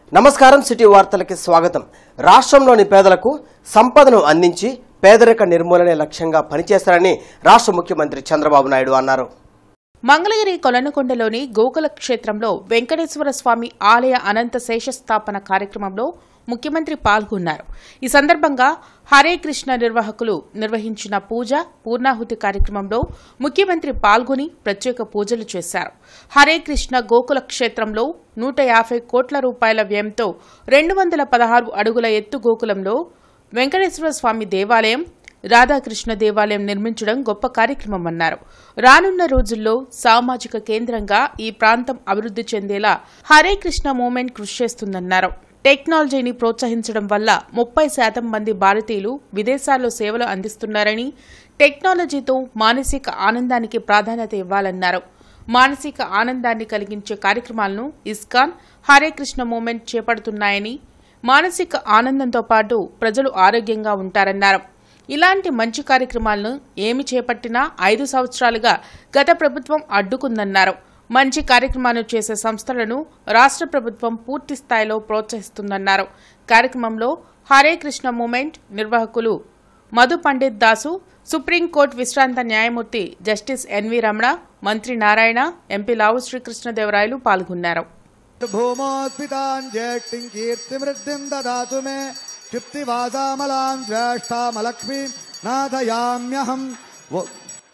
నమస్కారం సిటీ వార్తలకి స్వాగతం రాష్ట్రంలోని పేదలకు సంపదను అందించి పేదరిక నిర్మూలనే లక్ష్యంగా పనిచేస్తారని రాష్ట్ర ముఖ్యమంత్రి చంద్రబాబు నాయుడు అన్నారు మంగళగిరి కొలనుకొండలోని గోకుల క్షేత్రంలో వెంకటేశ్వర స్వామి ఆలయ అనంత శేషస్థాపన కార్యక్రమంలో ముఖ్యమంత్రి పాల్గొన్నారు ఈ సందర్భంగా హరే కృష్ణ నిర్వాహకులు నిర్వహించిన పూజ పూర్ణాహుతి కార్యక్రమంలో ముఖ్యమంత్రి పాల్గొని ప్రత్యేక పూజలు చేశారు హరే కృష్ణ గోకుల క్షేత్రంలో నూట యాభై కోట్ల రూపాయల వ్యయంతో రెండు వందల పదహారు అడుగుల ఎత్తు గోకులంలో వెంకటేశ్వర స్వామి దేవాలయం రాధాకృష్ణ దేవాలయం నిర్మించడం గొప్ప కార్యక్రమం అన్నారు రానున్న రోజుల్లో సామాజిక కేంద్రంగా ఈ ప్రాంతం అభివృద్ధి చెందేలా హరే కృష్ణ మూవ్మెంట్ కృషి చేస్తుందన్నారు టెక్నాలజీని ప్రోత్సహించడం వల్ల ముప్పై శాతం మంది భారతీయులు విదేశాల్లో సేవలు అందిస్తున్నారని టెక్నాలజీతో మానసిక ఆనందానికి ప్రాధాన్యత ఇవ్వాలన్నారు మానసిక ఆనందాన్ని కలిగించే కార్యక్రమాలను ఇస్కాన్ హరే కృష్ణ మూవ్మెంట్ చేపడుతున్నాయని మానసిక ఆనందంతో పాటు ప్రజలు ఆరోగ్యంగా ఉంటారన్నారు ఇలాంటి మంచి కార్యక్రమాలను ఏమి చేపట్టినా ఐదు సంవత్సరాలుగా గత ప్రభుత్వం అడ్డుకుందన్నారు మంచి కార్యక్రమాలు చేసే సంస్థలను రాష్ట్ర ప్రభుత్వం పూర్తి స్థాయిలో ప్రోత్సహిస్తుందన్నారు కార్యక్రమంలో హరే కృష్ణ మూమెంట్ నిర్వాహకులు మధు పండిత్ దాసు సుప్రీంకోర్టు విశ్రాంత న్యాయమూర్తి జస్టిస్ ఎన్వి రమణ మంత్రి నారాయణ ఎంపీ లావు శ్రీకృష్ణదేవరాయలు పాల్గొన్నారు భూమోత్పితాన్ జ్యేష్ఠిం కీర్తిమృద్ధిం దదాతు మే క్షిప్తివాసామలాం జ్యేష్ఠామలక్ష్మీం నాథయామ్యహం వ-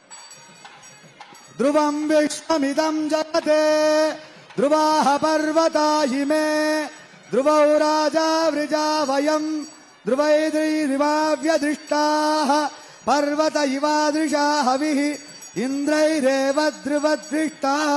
ధ్రువం విశ్వమిదం జగతే ధ్రువాః పర్వతా ఇమే ధ్రువౌ రాజా వృజా వయం ధ్రువైద్రైరివావ్యదృష్టాः పర్వత ఇవాదృశా హవిः ఇంద్రైరేవ ధ్రువదృష్టాः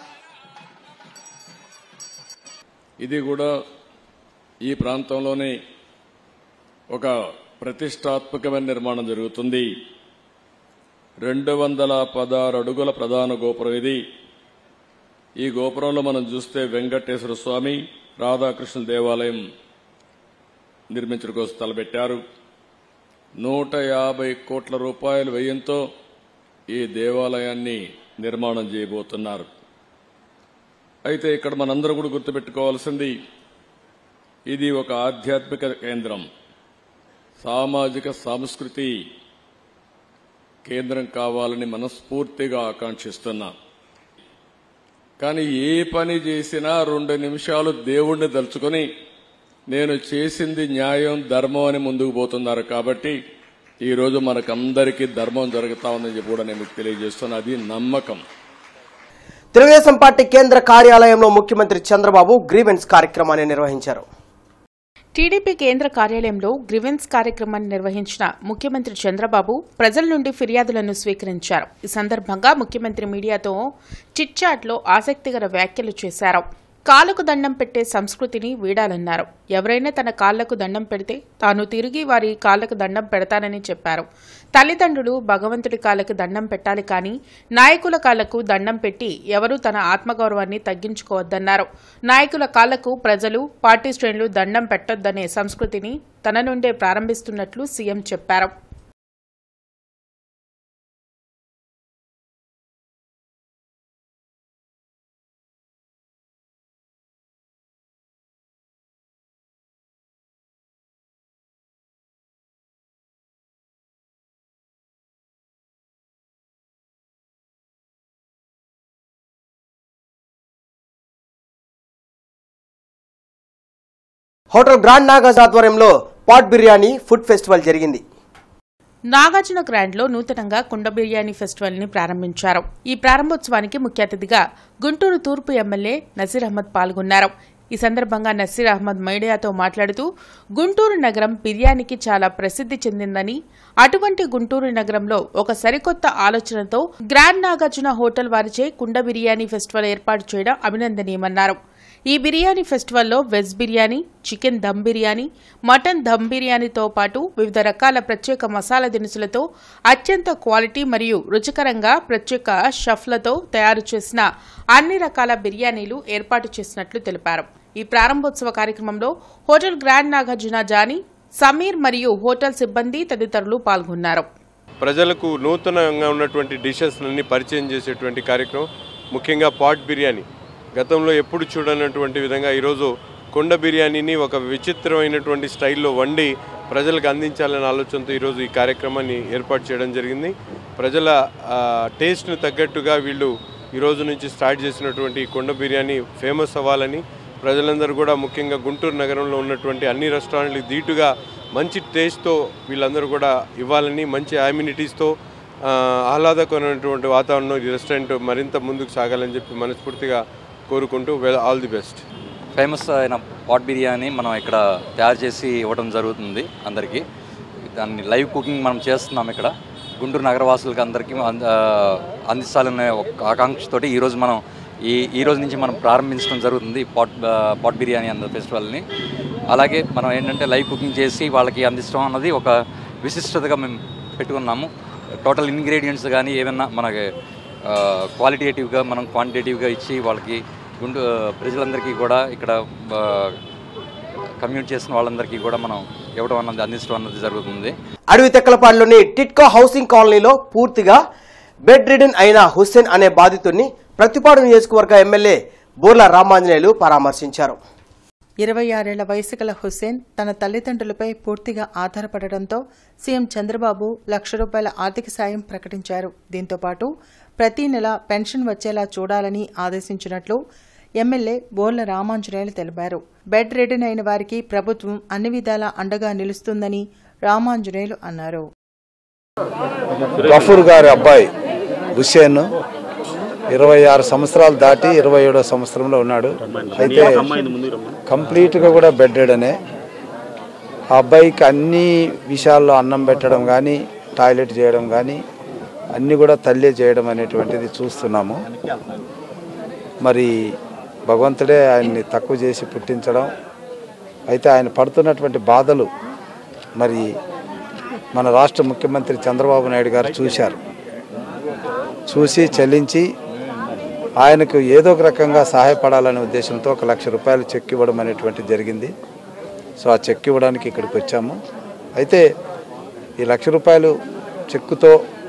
ఇది కూడా ఈ ప్రాంతంలోనే ఒక ప్రతిష్టాత్మకమైన నిర్మాణం జరుగుతుంది రెండు వందల పదహారు అడుగుల ప్రధాన గోపురం ఇది ఈ గోపురంలో మనం చూస్తే వెంకటేశ్వర స్వామి రాధాకృష్ణ దేవాలయం నిర్మించడం కోసం తలపెట్టారు నూట యాభై కోట్ల రూపాయల వ్యయంతో ఈ దేవాలయాన్ని నిర్మాణం చేయబోతున్నారు అయితే ఇక్కడ మనందరూ కూడా గుర్తుపెట్టుకోవాల్సింది ఇది ఒక ఆధ్యాత్మిక కేంద్రం సామాజిక సంస్కృతి కేంద్రం కావాలని మనస్ఫూర్తిగా ఆకాంక్షిస్తున్నా కానీ ఏ పని చేసినా రెండు నిమిషాలు దేవుణ్ణి తలుచుకొని నేను చేసింది న్యాయం ధర్మం అని ముందుకు పోతున్నారు కాబట్టి ఈ రోజు మనకందరికీ ధర్మం జరుగుతా ఉందని చెప్పి కూడా నేను మీకు తెలియజేస్తున్నా అది నమ్మకం తెలుగుదేశం పార్టీ కేంద్ర కార్యాలయంలో ముఖ్యమంత్రి చంద్రబాబు గ్రీవెన్స్ కార్యక్రమాన్ని నిర్వహించారు టీడీపీ కేంద్ర కార్యాలయంలో గ్రివెన్స్ కార్యక్రమాన్ని నిర్వహించిన ముఖ్యమంత్రి చంద్రబాబు ప్రజల నుండి ఫిర్యాదులను స్వీకరించారు ఈ సందర్భంగా ముఖ్యమంత్రి మీడియాతో చిట్చాట్లో ఆసక్తికర వ్యాఖ్యలు చేశారు కాళ్లకు దండం పెట్టే సంస్కృతిని వీడాలన్నారు ఎవరైనా తన కాళ్లకు దండం పెడితే తాను తిరిగి వారి కాళ్లకు దండం పెడతానని చెప్పారు తల్లిదండ్రులు భగవంతుడి కాళ్లకు దండం పెట్టాలి కానీ నాయకుల కాళ్లకు దండం పెట్టి ఎవరూ తన ఆత్మగౌరవాన్ని తగ్గించుకోవద్దన్నారు నాయకుల కాళ్లకు ప్రజలు పార్టీ శ్రేణులు దండం పెట్టొద్దనే సంస్కృతిని తన నుండే ప్రారంభిస్తున్నట్లు సీఎం చెప్పారు హోటల్ గ్రాండ్ నాగాజ్ ఆధ్వర్యంలో పాట్ బిర్యానీ ఫుడ్ ఫెస్టివల్ జరిగింది నాగార్జున గ్రాండ్ లో నూతనంగా కుండ బిర్యానీ ఫెస్టివల్ ని ప్రారంభించారు ఈ ప్రారంభోత్సవానికి ముఖ్య అతిథిగా గుంటూరు తూర్పు ఎమ్మెల్యే నసీర్ అహ్మద్ పాల్గొన్నారు ఈ సందర్భంగా నసీర్ అహ్మద్ మీడియాతో మాట్లాడుతూ గుంటూరు నగరం బిర్యానీకి చాలా ప్రసిద్ధి చెందిందని అటువంటి గుంటూరు నగరంలో ఒక సరికొత్త ఆలోచనతో గ్రాండ్ నాగార్జున హోటల్ వారిచే కుండ బిర్యానీ ఫెస్టివల్ ఏర్పాటు చేయడం అభినందనీయమన్నారు ఈ బిర్యానీ ఫెస్టివల్లో veg biryani chicken dum biryani mutton dum బిర్యానీతో పాటు వివిధ రకాల ప్రత్యేక మసాలా దినుసులతో అత్యంత క్వాలిటీ మరియు రుచికరంగా ప్రత్యేక షఫ్లతో తయారు చేసిన అన్ని రకాల బిర్యానీలు ఏర్పాటు చేసినట్లు తెలిపారు ఈ ప్రారంభోత్సవ కార్యక్రమంలో హోటల్ గ్రాండ్ నాగార్జున జానీ సమీర్ మరియు హోటల్ సిబ్బంది తదితరులు పాల్గొన్నారు ప్రజలకు నూతనంగా ఉన్నటువంటి డిషెస్లన్నీ పరిచయం చేసేటువంటి కార్యక్రమం ముఖ్యంగా పాట్ బిర్యానీ గతంలో ఎప్పుడు చూడనటువంటి విధంగా ఈరోజు కొండ బిర్యానీని ఒక విచిత్రమైనటువంటి స్టైల్లో వండి ప్రజలకు అందించాలనే ఆలోచనతో ఈరోజు ఈ కార్యక్రమాన్ని ఏర్పాటు చేయడం జరిగింది ప్రజల ఆ, టేస్ట్ను తగ్గట్టుగా వీళ్ళు ఈ రోజు నుంచి స్టార్ట్ చేసినటువంటి ఈ కొండ బిర్యానీ ఫేమస్ అవ్వాలని ప్రజలందరూ కూడా ముఖ్యంగా గుంటూరు నగరంలో ఉన్నటువంటి అన్ని రెస్టారెంట్లకు ధీటుగా మంచి టేస్ట్తో వీళ్ళందరూ కూడా ఇవ్వాలని మంచి అమ్యూనిటీస్తో ఆహ్లాదకరమైనటువంటి వాతావరణం ఈ రెస్టారెంట్ మరింత ముందుకు సాగాలని చెప్పి మనస్ఫూర్తిగా కోరుకుంటూ well all the best famous అయిన పాట్ బిర్యానీ మనం ఇక్కడ తయారు చేసి ఇవ్వడం జరుగుతుంది అందరికీ దాన్ని లైవ్ కుకింగ్ మనం చేస్తున్నాం ఇక్కడ గుంటూరు నగరవాసులకి అందరికీ అంద- అందించాలనే ఒక ఆకాంక్షతోటి ఈరోజు మనం ఈ ఈ రోజు నుంచి మనం ప్రారంభించడం జరుగుతుంది ఈ పాట్ పాట్ బిర్యానీ అన్న ఫెస్టివల్ని అలాగే మనం ఏంటంటే లైవ్ కుకింగ్ చేసి వాళ్ళకి అందించడం అన్నది ఒక విశిష్టతగా మేము పెట్టుకున్నాము టోటల్ ఇంగ్రీడియంట్స్ కానీ ఏమైనా మనకి క్వాలిటేటివ్గా మనం క్వాంటిటేటివ్గా ఇచ్చి వాళ్ళకి గుంటూ ప్రజలందరికీ కూడా ఇక్కడ కమ్యూట్ చేసిన వాళ్ళందరికీ కూడా మనం ఇవ్వడం అన్నది అందించడం అన్నది జరుగుతుంది అడవి తెక్కలపాడులోని టిట్కో హౌసింగ్ కాలనీలో పూర్తిగా బెడ్ రిడన్ అయిన హుస్సేన్ అనే బాధితుడిని ప్రతిపాడు నియోజకవర్గ ఎమ్మెల్యే బోర్ల రామాంజనేయులు పరామర్శించారు ఇరవై ఆరేళ్ల వయసు గల హుస్సేన్ తన తల్లిదండ్రులపై పూర్తిగా ఆధారపడడంతో సీఎం చంద్రబాబు లక్ష రూపాయల ఆర్థిక సాయం ప్రకటించారు దీంతో పాటు ప్రతి నెల పెన్షన్ వచ్చేలా చూడాలని ఆదేశించినట్లు ఎమ్మెల్యే బోర్ల రామాంజనేయులు తెలిపారు బెడ్ రెడీన్ అయిన వారికి ప్రభుత్వం అన్ని విధాలా అండగా నిలుస్తుందని రామాంజనేయులు అన్నారు గఫూర్ గారి అబ్బాయి హుస్సేన్ ఇరవై ఆరు సంవత్సరాలు దాటి ఇరవై ఏడో సంవత్సరంలో ఉన్నాడు అయితే కంప్లీట్గా కూడా బెడ్ అనే ఆ అబ్బాయికి అన్ని విషయాల్లో అన్నం పెట్టడం కానీ టాయిలెట్ చేయడం కానీ అన్నీ కూడా తల్లే చేయడం అనేటువంటిది చూస్తున్నాము మరి భగవంతుడే ఆయన్ని తక్కువ చేసి పుట్టించడం అయితే ఆయన పడుతున్నటువంటి బాధలు మరి మన రాష్ట్ర ముఖ్యమంత్రి చంద్రబాబు నాయుడు గారు చూశారు చూసి చెల్లించి ఆయనకు ఏదో ఒక రకంగా సహాయపడాలనే ఉద్దేశంతో ఒక లక్ష రూపాయలు చెక్ ఇవ్వడం అనేటువంటిది జరిగింది సో ఆ చెక్ ఇవ్వడానికి ఇక్కడికి వచ్చాము అయితే ఈ లక్ష రూపాయలు చెక్కుతో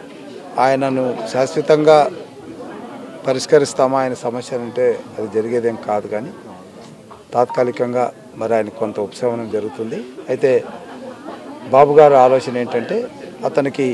ఆయనను శాశ్వతంగా పరిష్కరిస్తామా ఆయన సమస్య అంటే అది జరిగేదేం కాదు కానీ తాత్కాలికంగా మరి ఆయన కొంత ఉపశమనం జరుగుతుంది అయితే బాబు గారు ఆలోచన ఏంటంటే అతనికి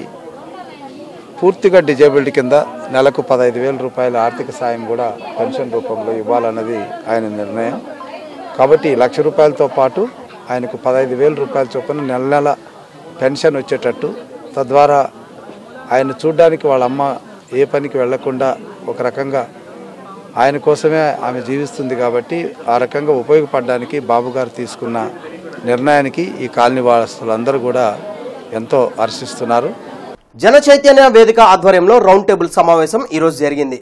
పూర్తిగా డిజేబిలిటీ కింద నెలకు పదహైదు వేల రూపాయల ఆర్థిక సాయం కూడా పెన్షన్ రూపంలో ఇవ్వాలన్నది ఆయన నిర్ణయం కాబట్టి ఈ లక్ష రూపాయలతో పాటు ఆయనకు పదహైదు వేల రూపాయల చొప్పున నెల నెల పెన్షన్ వచ్చేటట్టు తద్వారా ఆయన చూడ్డానికి వాళ్ళ అమ్మ ఏ పనికి వెళ్లకుండా ఒక రకంగా ఆయన కోసమే ఆమె జీవిస్తుంది కాబట్టి ఆ రకంగా ఉపయోగపడడానికి బాబు గారు తీసుకున్న నిర్ణయానికి ఈ కాలనీ వాసులందరూ కూడా ఎంతో హర్షిస్తున్నారు జన చైతన్య వేదిక ఆధ్వర్యంలో రౌండ్ టేబుల్ సమావేశం ఈరోజు జరిగింది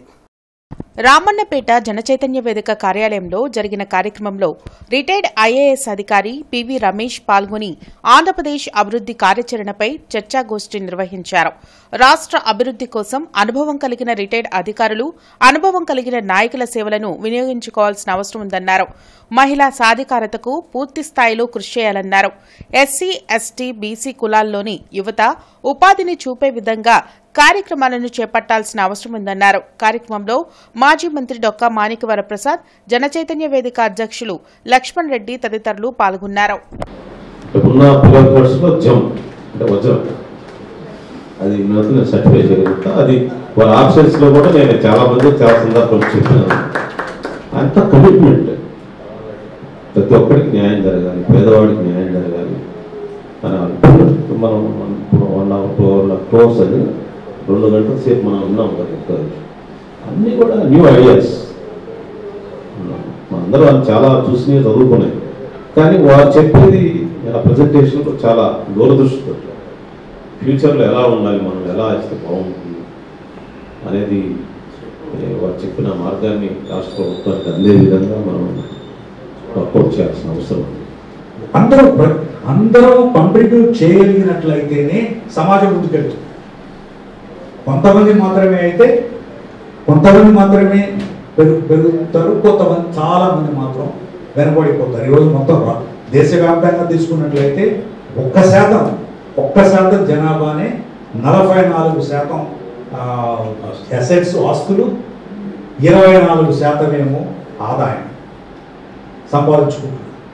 రామన్నపేట జనచైతన్య వేదిక కార్యాలయంలో జరిగిన కార్యక్రమంలో రిటైర్డ్ ఐఏఎస్ అధికారి పివి రమేష్ పాల్గొని ఆంధ్రప్రదేశ్ అభివృద్ది కార్యాచరణపై చర్చాగోష్ఠి నిర్వహించారు రాష్ట్ర అభివృద్ది కోసం అనుభవం కలిగిన రిటైర్డ్ అధికారులు అనుభవం కలిగిన నాయకుల సేవలను వినియోగించుకోవాల్సిన అవసరం ఉందన్నారు మహిళా సాధికారతకు పూర్తి స్థాయిలో కృషి చేయాలన్నారు ఎస్సీ ఎస్టీ బీసీ కులాల్లోని యువత ఉపాధిని చూపే విధంగా కార్యక్రమాలను చేపట్టాల్సిన అవసరం ఉందన్నారు కార్యక్రమంలో మాజీ మంత్రి డొక్కా మాణిక్యవర ప్రసాద్ జనచైతన్య వేదిక అధ్యక్షులు లక్ష్మణ్ రెడ్డి తదితరులు పాల్గొన్నారు ఉన్న పిల్లర్ కోర్సులో జమ్ అంటే వజ్రం అది నాకు నేను సర్టిఫై చేయగలుగుతా అది వాళ్ళ ఆప్షన్స్లో కూడా నేను చాలా మంది చాలా సందర్భాలు చెప్పినాను అంత కమిట్మెంట్ ప్రతి ఒక్కరికి న్యాయం జరగాలి పేదవాడికి న్యాయం జరగాలి మన మనం one hour two hour course అది రెండు గంటల సేపు మనం ఉన్నాం కదా ఇక్కడ. అన్నీ కూడా న్యూ ఐడియాస్ మనందరూ వాళ్ళు చాలా చూసి చదువుకున్నాయి కానీ వారు చెప్పేది ఆ ప్రజెంటేషన్లో చాలా దూరదృష్టితో ఫ్యూచర్లో ఎలా ఉండాలి మనం ఎలా ఇస్తే బాగుంటుంది అనేది ఏ, వారు చెప్పిన మార్గాన్ని రాష్ట్ర ప్రభుత్వానికి అందే విధంగా మనం వర్కౌట్ చేయాల్సిన అవసరం ఉంది అందరూ ప్ర- అందరూ కాంట్రిబ్యూట్ చేయగలిగినట్లయితేనే సమాజం ముందుకెళ్తుంది కొంతమంది మాత్రమే అయితే కొంతమంది మాత్రమే పెరుగు పెరుగుతారు కొంతమంది చాలా మంది మాత్రం వెనబడిపోతారు ఈరోజు మొత్తం రా- దేశవ్యాప్తంగా తీసుకున్నట్లయితే ఒక్క శాతం ఒక్క శాతం జనాభానే నలభై నాలుగు శాతం అసెట్స్ ఆస్తులు ఇరవై నాలుగు శాతమేమో ఆదాయం సంపాదించుకుంటున్నారు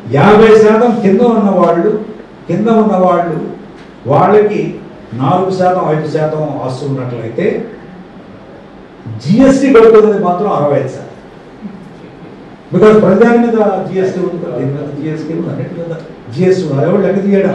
యాభై శాతం కింద ఉన్న వాళ్ళు కింద ఉన్న వాళ్ళు వాళ్ళకి నాలుగు శాతం ఐదు శాతం ఆస్తు ఉన్నట్లయితే జిఎస్టీ కడుతుంది మాత్రం అరవై ఐదు శాతం బికాస్ ప్రతిదాని మీద జిఎస్టీ ఉంది కదా, దీని మీద జిఎస్టీ ఉంది అన్నిటి మీద జిఎస్టీ ఉంది అదే లెక్క తీయడం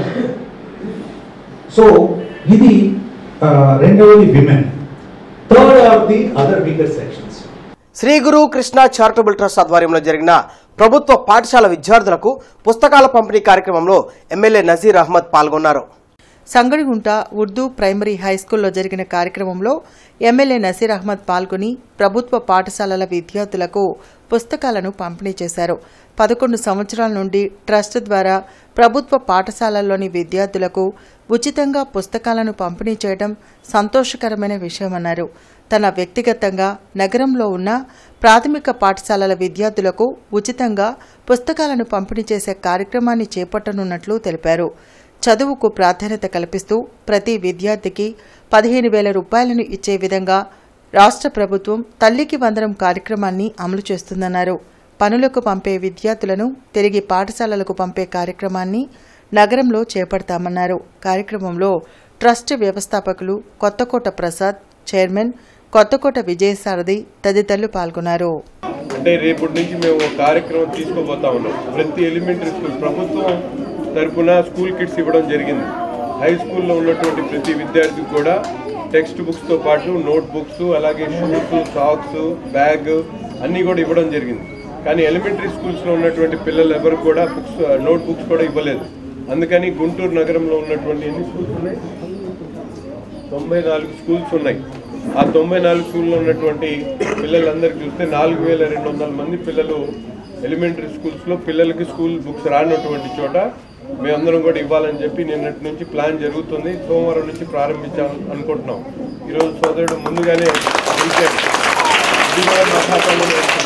సో ఇది ఆ, రెండవది women third of the other weaker sections Shri Guru Krishna charitable trust ఆధ్వర్యంలో జరిగిన ప్రభుత్వ పాఠశాల విద్యార్థులకు పుస్తకాల పంపిణీ కార్యక్రమంలో ఎమ్మెల్యే నజీర్ అహ్మద్ పాల్గొన్నారు సంగడిగుంట ఉర్దూ ప్రైమరీ హైస్కూల్లో జరిగిన కార్యక్రమంలో ఎమ్మెల్యే నసీర్ అహ్మద్ పాల్గొని ప్రభుత్వ పాఠశాలల విద్యార్థులకు పుస్తకాలను పంపిణీ చేశారు పదకొండు సంవత్సరాల నుండి ట్రస్ట్ ద్వారా ప్రభుత్వ పాఠశాలల్లోని విద్యార్థులకు ఉచితంగా పుస్తకాలను పంపిణీ చేయడం సంతోషకరమైన విషయమన్నారు తన వ్యక్తిగతంగా నగరంలో ఉన్న ప్రాథమిక పాఠశాలల విద్యార్థులకు ఉచితంగా పుస్తకాలను పంపిణీ చేసే కార్యక్రమాన్ని చేపట్టనున్నట్లు తెలిపారు చదువుకు ప్రాధాన్యత కల్పిస్తూ ప్రతి విద్యార్థికి పదిహేను వేల రూపాయలను ఇచ్చే విధంగా రాష్ట్ర ప్రభుత్వం తల్లికి వందనం కార్యక్రమాన్ని అమలు చేస్తుందన్నారు పనులకు పంపే విద్యార్థులను తిరిగి పాఠశాలలకు పంపే కార్యక్రమాన్ని నగరంలో చేపడతామన్నారు కార్యక్రమంలో ట్రస్ట్ వ్యవస్థాపకులు కొత్తకోట ప్రసాద్ చైర్మన్ కొత్తకోట విజయసారథి తదితరులు పాల్గొన్నారు అంటే రేపటి నుంచి మేము ఒక కార్యక్రమం తీసుకోబోతా ఉన్నాం ప్రతి ఎలిమెంటరీ స్కూల్ ప్రభుత్వం తరపున స్కూల్ కిట్స్ ఇవ్వడం జరిగింది హై స్కూల్లో ఉన్నటువంటి ప్రతి విద్యార్థికి కూడా టెక్స్ట్ బుక్స్తో పాటు నోట్ బుక్స్ అలాగే షూస్ సాక్స్ బ్యాగ్ అన్నీ కూడా ఇవ్వడం జరిగింది కానీ ఎలిమెంటరీ స్కూల్స్లో ఉన్నటువంటి పిల్లలు ఎవరు కూడా బుక్స్ నోట్ బుక్స్ కూడా ఇవ్వలేదు అందుకని గుంటూరు నగరంలో ఉన్నటువంటి ఎన్ని స్కూల్స్ ఉన్నాయి తొంభై నాలుగు స్కూల్స్ ఉన్నాయి ఆ తొంభై నాలుగు స్కూల్లో ఉన్నటువంటి పిల్లలందరికీ చూస్తే నాలుగు వేల రెండు వందల మంది పిల్లలు ఎలిమెంటరీ స్కూల్స్లో పిల్లలకి స్కూల్ బుక్స్ రానటువంటి చోట మేమందరం కూడా ఇవ్వాలని చెప్పి నిన్నటి నుంచి ప్లాన్ జరుగుతుంది సోమవారం నుంచి ప్రారంభించాం అనుకుంటున్నాం ఈరోజు సోదరుడు ముందుగానే పిలిచాడు ఇది కూడా మా ఖాతాలోనే వస్తుంది.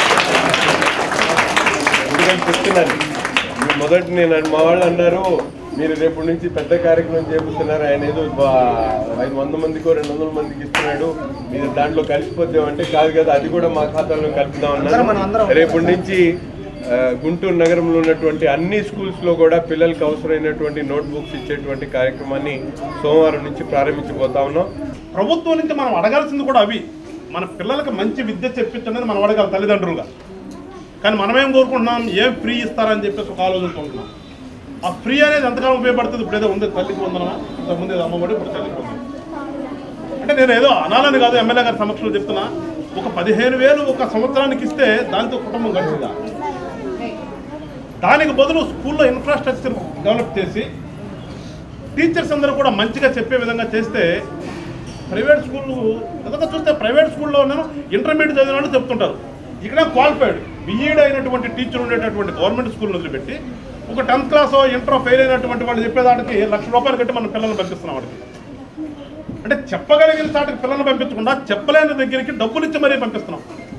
ఎందుకని చెప్తున్నాను మీరు మొదటి నేను మా వాళ్ళు అన్నారు మీరు రేపటి నుంచి పెద్ద కార్యక్రమం చేపిస్తున్నారు ఆయన ఏదో బా- ఐదు వంద మందికో రెండు వందల మందికి ఇస్తున్నాడు మీరు దాంట్లో కలిసిపోద్దామంటే కాదు కదా అది కూడా మా ఖాతాలో కలుపుదామన్నారు రేపటి నుంచి ఆ, గుంటూరు నగరంలో ఉన్నటువంటి అన్ని స్కూల్స్ లో కూడా పిల్లలకు అవసరమైనటువంటి నోట్ బుక్స్ ఇచ్చేటువంటి కార్యక్రమాన్ని సోమవారం నుంచి ప్రారంభించబోతా ఉన్నాం ప్రభుత్వం నుంచి మనం అడగాల్సింది కూడా అవి మన పిల్లలకి మంచి విద్య చెప్పించండి మనం అడగాలి తల్లిదండ్రులుగా కానీ మనమేం కోరుకుంటున్నాం ఏం ఫ్రీ ఇస్తారని చెప్పేసి ఒక ఆలోచించుకుంటున్నాం ఆ ఫ్రీ అనేది ఎంతకాలం ఉపయోగపడుతుంది ఇప్పుడు ఏదో ఉంది తల్లికి వందనమా ఇంతకుముందు ఏదో అమ్మఒడి ఇప్పుడు తల్లికి వందనం అంటే నేను ఏదో అనాలని కాదు ఎమ్మెల్యే గారి సమక్షంలో చెప్తున్నా ఒక పదిహేను వేలు ఒక సంవత్సరానికి ఇస్తే దాంతో కుటుంబం గడిచిందా దానికి బదులు స్కూల్లో ఇన్ఫ్రాస్ట్రక్చర్ డెవలప్ చేసి టీచర్స్ అందరూ కూడా మంచిగా చెప్పే విధంగా చేస్తే ప్రైవేట్ స్కూళ్ళు నిజంగా చూస్తే ప్రైవేట్ స్కూల్లో ఉన్నాను ఇంటర్మీడియట్ చదివిన వాళ్ళు చెప్తుంటారు ఇక్కడ క్వాలిఫైడ్ బీఈడ్ అయినటువంటి టీచర్ ఉండేటటువంటి గవర్నమెంట్ స్కూల్ వదిలిపెట్టి ఒక టెన్త్ క్లాస్ ఇంటర్ ఫెయిల్ అయినటువంటి వాళ్ళు చెప్పేదానికి లక్ష రూపాయలు కట్టి మనం పిల్లల్ని పంపిస్తున్నాం వాడికి అంటే చెప్పగలిగిన చాటికి పిల్లల్ని పంపించకుండా చెప్పలేని దగ్గరికి డబ్బులు ఇచ్చి మరీ పంపిస్తున్నాం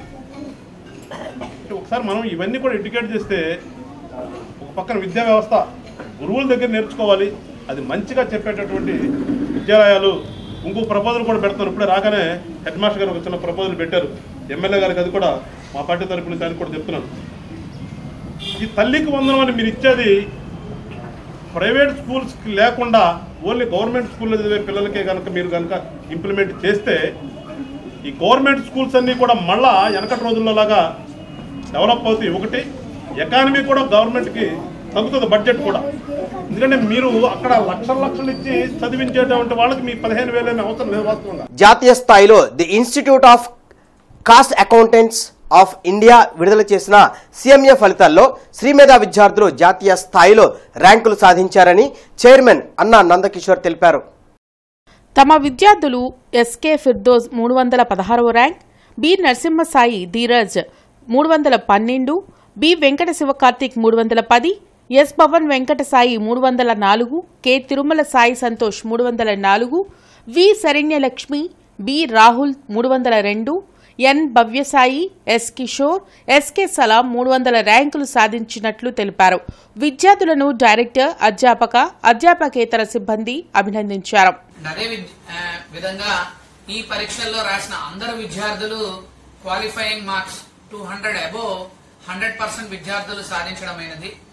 అంటే ఒకసారి మనం ఇవన్నీ కూడా ఎడ్యుకేట్ చేస్తే ఒక పక్కన విద్యా వ్యవస్థ గురువుల దగ్గర నేర్చుకోవాలి అది మంచిగా చెప్పేటటువంటి విద్యాలయాలు ఇంకో ప్రపోజల్ కూడా పెడతాను ఇప్పుడే రాగానే హెడ్ మాస్టర్ గారు ఒక చిన్న ప్రపోజల్ పెట్టారు ఎమ్మెల్యే గారికి అది కూడా మా పార్టీ తరపు నుంచి అని కూడా చెప్తున్నాను ఈ తల్లికి వందనం అని మీరు ఇచ్చేది ప్రైవేట్ స్కూల్స్కి లేకుండా ఓన్లీ గవర్నమెంట్ స్కూల్లో చదివే పిల్లలకే కనుక మీరు కనుక ఇంప్లిమెంట్ చేస్తే ఈ గవర్నమెంట్ స్కూల్స్ అన్నీ కూడా మళ్ళా వెనకటి రోజుల్లో లాగా డెవలప్ అవుతాయి ఒకటి ఎకానమీ కూడా గవర్నమెంట్కి తగ్గుతుంది బడ్జెట్ కూడా ఎందుకంటే మీరు అక్కడ లక్షల లక్షలు ఇచ్చి చదివించేటువంటి వాళ్ళకి మీ పదిహేను వేలు అవసరం లేదు వాస్తవంగా జాతీయ స్థాయిలో the institute of cost accountants of India విడుదల చేసిన సీఎంఏ ఫలితాల్లో శ్రీమేధా విద్యార్థులు జాతీయ స్థాయిలో ర్యాంకులు సాధించారని చైర్మన్ అన్నా నందకిషోర్ తెలిపారు తమ విద్యార్థులు ఎస్కే ఫిర్దోస్ మూడు వందల పదహారవ ర్యాంక్ బి నరసింహసాయి ధీరజ్ మూడు వందల పన్నెండు బి వెంకట శివకార్తిక్ మూడు వందల పది ఎస్ పవన్ వెంకట సాయి మూడు వందల నాలుగు కె తిరుమల సాయి సంతోష్ మూడు వందల నాలుగు వి శరణ్యలక్ష్మి బి రాహుల్ మూడు వందల రెండు N Bhavyasai S Kishore SK Salam మూడు వందల ర్యాంకులు సాధించినట్లు తెలిపారు విద్యార్థులను డైరెక్టర్ అధ్యాపక అధ్యాపకేతర సిబ్బంది అభినందించారు అదే విద్- ఆ, విధంగా ఈ పరీక్షల్లో రాసిన అందరు విద్యార్థులు qualifying marks two hundred above hundred percent విద్యార్థులు సాధించడమైనది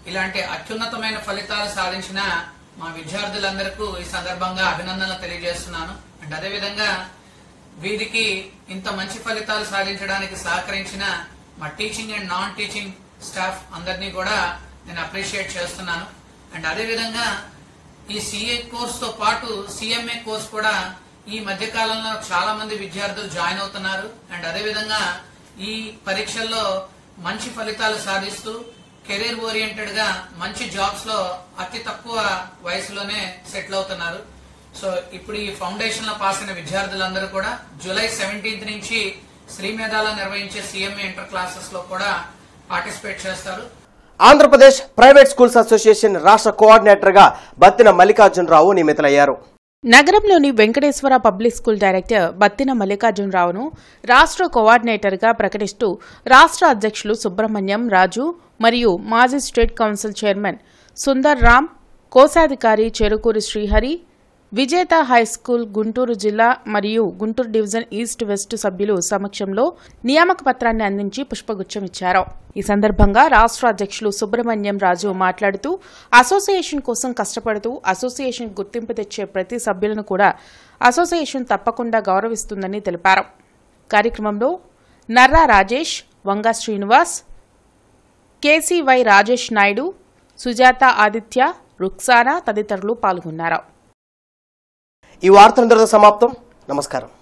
ఇలాంటి అత్యున్నతమైన ఫలితాలు సాధించిన మా విద్యార్థులందరికీ ఈ సందర్భంగా అభినందనలు తెలియజేస్తున్నాను అండ్ అదేవిధంగా వీరికి ఇంత మంచి ఫలితాలు సాధించడానికి సహకరించిన మా teaching and non teaching staff అందరినీ కూడా నేను అప్రిషియేట్ చేస్తున్నాను అండ్ అదేవిధంగా ఈ సిఏ కోర్స్ తో పాటు సిఎంఏ కోర్స్ కూడా ఈ మధ్య కాలంలో చాలా మంది విద్యార్థులు జాయిన్ అవుతున్నారు అండ్ అదేవిధంగా ఈ పరీక్షల్లో మంచి ఫలితాలు సాధిస్తూ కెరీర్ ఓరియంటెడ్ గా మంచి జాబ్స్ లో అతి తక్కువ వయసులోనే సెటిల్ అవుతున్నారు సో ఇప్పుడు ఈ ఫౌండేషన్ లో పాస్ అయిన విద్యార్థులందరూ కూడా జూలై సెవెంటీన్త్ నుంచి శ్రీమేధాలో నిర్వహించే సీఎంఏ ఇంటర్ క్లాసెస్ లో కూడా పార్టిసిపేట్ చేస్తారు ఆంధ్రప్రదేశ్ ప్రైవేట్ స్కూల్స్ అసోసియేషన్ రాష్ట్ర కోఆర్డినేటర్గా బత్తిన మల్లికార్జునరావు నియమితులయ్యారు నగరంలోని Venkateswara public school director Battina మల్లికార్జునరావును రాష్ట్ర కోఆర్డినేటర్గా ప్రకటిస్తూ రాష్ట్ర అధ్యక్షులు సుబ్రహ్మణ్యం రాజు మరియు మాజీ state council chairman Sundar Ram కోశాధికారి చెరుకూరి శ్రీహరి విజేత హైస్కూల్ గుంటూరు జిల్లా మరియు గుంటూరు డివిజన్ ఈస్ట్ వెస్ట్ సభ్యులు సమక్షంలో నియామక పత్రాన్ని అందించి పుష్పగుచ్చం ఇచ్చారు ఈ సందర్భంగా రాష్ట్ర అధ్యక్షులు సుబ్రహ్మణ్యం రాజు మాట్లాడుతూ అసోసియేషన్ కోసం కష్టపడుతూ అసోసియేషన్ గుర్తింపు తెచ్చే ప్రతి సభ్యులను కూడా అసోసియేషన్ తప్పకుండా గౌరవిస్తుందని తెలిపారు కార్యక్రమంలో నర్రా రాజేష్ వంగా శ్రీనివాస్ కేసీవై రాజేష్ నాయుడు సుజాత ఆదిత్య రుక్సానా తదితరులు పాల్గొన్నారు ఈ వార్తలందరితో సమాప్తం నమస్కారం